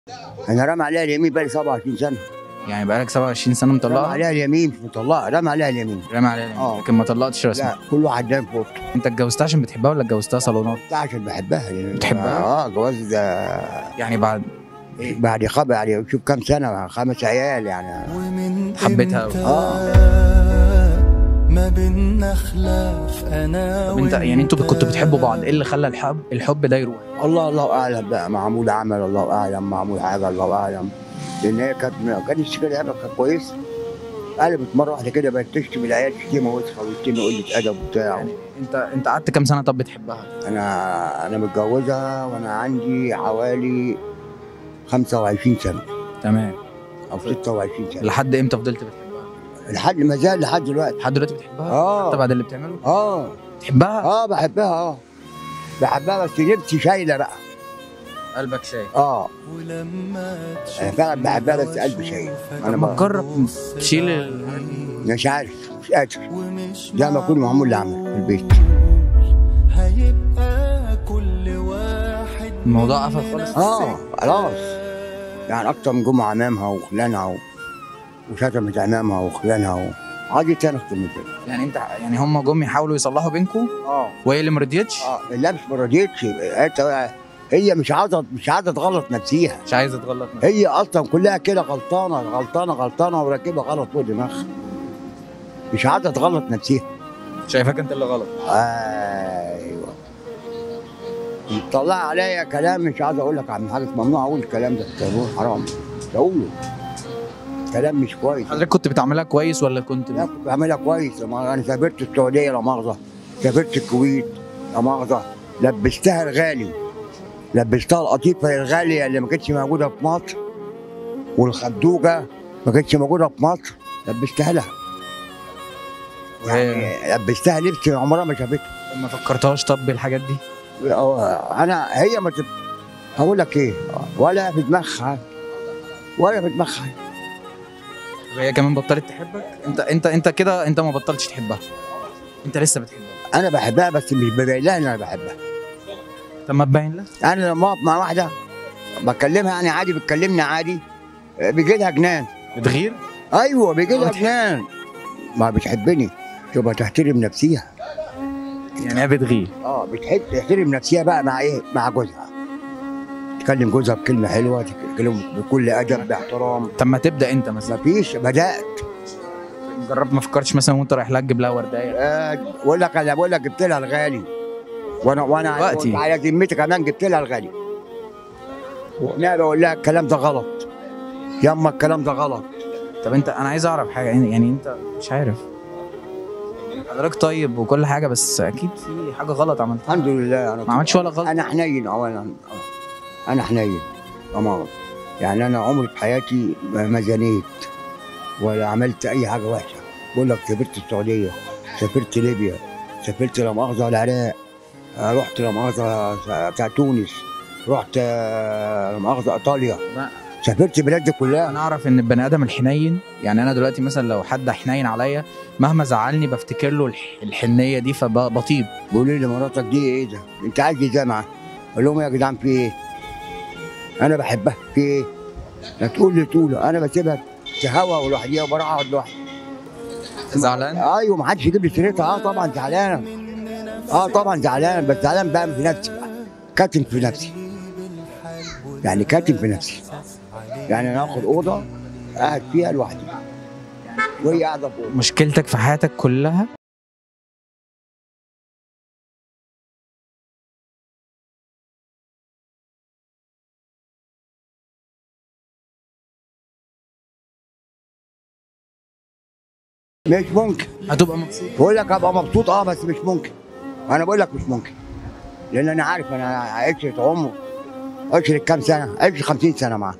انا رامي عليها اليمين بقالي 27 سنه يعني بقالك 27 سنه رامي مطلقها عليها اليمين مش مطلقها رامي عليها اليمين رامي عليها آه. لكن ما طلقتش رسمي لا كل واحد نايم في اوضته انت اتجوزتها عشان بتحبها ولا اتجوزتها صالونات ده عشان بحبها لأن- بتحبها؟ اه جواز ده يعني بعد بعد خب يعني شوف كام سنه خمس عيال يعني ومن حبيتها إمتى آه. ما بينا خلاف انا طب انت يعني انتوا وإنت. كنتوا بتحبوا بعض ايه اللي خلى الحب الحب ده يروح الله الله اعلم بقى معمول عمل الله اعلم معمول حاجه الله اعلم لان هي كانت كانت كده كانت كويسه قلبت مره واحده كده بقت تشتم العيال شتيمه وسخه وشتيمه قله ادب وبتاع يعني انت انت قعدت كام سنه طب بتحبها انا انا متجوزه وانا عندي حوالي 25 سنه تمام او 26 سنه لحد امتى فضلت بتحبها لحد ما زال لحد دلوقتي لحد دلوقتي بتحبها حتى اه بعد اللي بتعمله اه بتحبها اه بحبها اه بحبها بس نفسي شايله بقى قلبك شايف اه ولما انا فعلا بحبها بس قلبي شايل انا ما ما تجرب تشيل ال... مش عارف مش قادر ومش زي ما اكون معمول لي عمل في البيت هيبقى كل واحد الموضوع قفل خالص اه خلاص يعني اكتر من جمعه عمامها وخلانها و... وشتمت عمامها وخلانها و... عادي تاني اكتر من كده يعني انت يعني هم جم يحاولوا يصلحوا بينكم اه وهي اللي ما رضيتش اه لا مش ما رضيتش انت هي مش عايزه مش عايزه تغلط نفسيها مش عايزه تغلط نفسك. هي اصلا كلها كده غلطانه غلطانه غلطانه وراكبه غلط فوق دماغها مش عايزه تغلط نفسيها شايفاك انت اللي غلط ايوه طلع عليا كلام مش عايز اقول لك عن حاجه ممنوع اقول الكلام ده التليفون حرام مش هقوله كلام مش كويس حضرتك كنت بتعملها كويس ولا كنت لا كنت بعملها كويس لما انا سافرت السعوديه لا مؤاخذه سافرت الكويت لا مؤاخذه لبستها الغالي لبستها القطيفه الغاليه اللي ما كانتش موجوده في مصر والخدوجه ما كانتش موجوده في مصر لبستها لها يعني لبستها لبس عمرها ما شافته ما فكرتهاش طب بالحاجات دي انا هي ما تب... هقول لك ايه ولا في دماغها ولا في دماغها وهي كمان بطلت تحبك انت انت انت كده انت ما بطلتش تحبها انت لسه بتحبها انا بحبها بس مش ببين لها ان انا بحبها طب ما تبين لها انا لما اقف مع واحده بكلمها يعني عادي بتكلمني عادي بيجي لها جنان بتغير ايوه بيجي لها بتحب- جنان ما بتحبني تبقى تحترم نفسها يعني هي بتغير اه بتحب تحترم نفسها بقى مع ايه مع جوزها تكلم جوزها بكلمه حلوه تكلمه بكل ادب باحترام طب ما تبدا انت مثلا مفيش بدات جربت ما فكرتش مثلا وانت رايح لها تجيب لها وردايه آه، بقول لك انا بقول لك جبت لها الغالي وانا وانا دلوقتي. على ذمتي كمان جبت لها الغالي وانا بقول لها الكلام ده غلط يما الكلام ده غلط طب انت انا عايز اعرف حاجه يعني يعني انت مش عارف حضرتك طيب وكل حاجه بس اكيد في حاجه غلط عملتها الحمد لله انا ما عملتش ولا غلط انا حنين اولا انا حنين امارة يعني انا عمري في حياتي ما ما زنيت ولا عملت اي حاجه وحشه بقول لك سافرت السعوديه سافرت ليبيا سافرت لا مؤاخذه العراق آه، رحت لا مؤاخذه بتاع تونس رحت آه، لا مؤاخذه ايطاليا لا. سافرت البلاد دي كلها انا اعرف ان البني ادم الحنين يعني انا دلوقتي مثلا لو حد حنين عليا مهما زعلني بفتكر له الح- الحنيه دي فبطيب بيقولوا لي مراتك دي ايه ده؟ انت عايز ازاي معاها؟ اقول لهم يا جدعان في ايه؟ انا بحبها في ايه؟ لا تقول لي تقول انا بسيبها تهوى لوحديها وبروح اقعد لوحدي زعلان ايوه ما حدش يجيب لي سيرتها اه طبعا زعلان اه طبعا زعلان بس زعلان بقى في نفسي بقى كاتم في نفسي يعني كاتم في نفسي يعني انا اخد اوضه قاعد فيها لوحدي وهي قاعده في اوضه مشكلتك في حياتك كلها مش ممكن هتبقى مبسوط بقول لك ابقى مبسوط اه بس مش ممكن انا بقول لك مش ممكن لان انا عارف انا عشرة عمر عشرة كام سنه عشرة 50 سنه معاها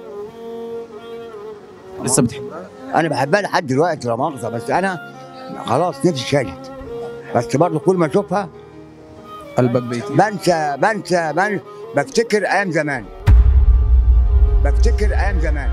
لسه بتحبها انا بحبها لحد دلوقتي لا مؤاخذه بس انا خلاص نفسي شالت بس برضه كل ما اشوفها قلبك بيتي بنسى بنسى بن... بفتكر ايام زمان بفتكر ايام زمان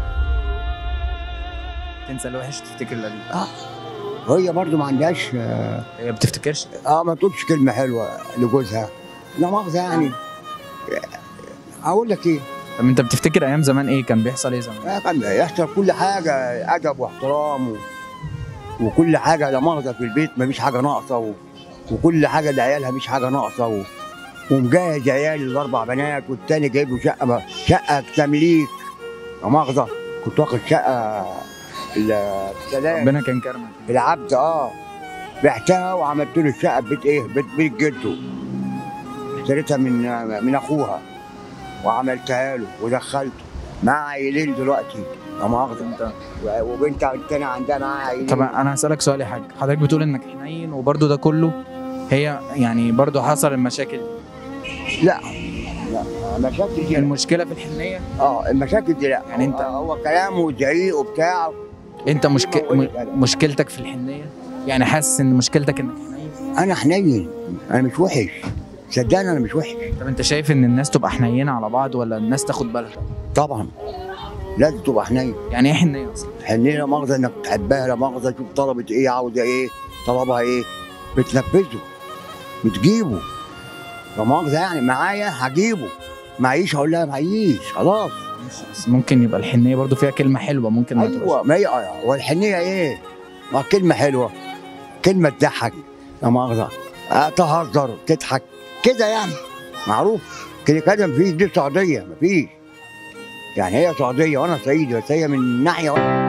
تنسى الوحش تفتكر القليل هي برضه ما عندهاش هي بتفتكرش اه ما تقولش كلمه حلوه لجوزها لا مؤاخذه يعني اقول لك ايه طب انت بتفتكر ايام زمان ايه كان بيحصل ايه زمان آه، كان يحصل كل حاجه ادب واحترام و... وكل حاجه لا مؤاخذه في البيت مفيش حاجه ناقصه و... وكل حاجه لعيالها مفيش حاجه ناقصه و... ومجهز عيالي الاربع بنات والتاني جايب له شقه شقه تمليك لا مؤاخذه كنت واخد شقه ال- السلام ربنا كان كرمك العبد اه بعتها وعملت له الشقه في بيت ايه؟ بيت بيت جده اشتريتها من من اخوها وعملتها له ودخلته مع عيلين دلوقتي لا مؤاخذه انت وبنت التانية عندها معاها عيلين طب انا هسالك سؤال يا حاج حضرتك بتقول انك حنين وبرده ده كله هي يعني برضه حصل المشاكل لا لا المشاكل دي لا. المشكله في الحنيه اه المشاكل دي لا يعني انت- هو هو كلامه وزعيق وبتاع انت مشك... هو م... يتقال. مشكلتك في الحنيه يعني حاسس ان مشكلتك انك حنين انا حنين انا مش وحش صدقني انا مش وحش طب انت شايف ان الناس تبقى حنينه على بعض ولا الناس تاخد بالها طبعا لازم تبقى حنين يعني ايه حنيه اصلا حنين لا مؤاخذه انك تحبها لا مؤاخذه تشوف طلبت ايه عاوزه ايه طلبها ايه بتنفذه بتجيبه لا مؤاخذه يعني معايا هجيبه معيش هقول لها معيش خلاص بس ممكن يبقى الحنيه برضه فيها كلمه حلوه ممكن ما تبقاش ايوه ما هي والحنيه ايه؟ ما كلمه حلوه كلمه تضحك لا مؤاخذه آه، تهزر تضحك كده يعني معروف كده كده مفيش دي سعوديه مفيش يعني هي سعوديه وانا صعيدي بس هي من ناحيه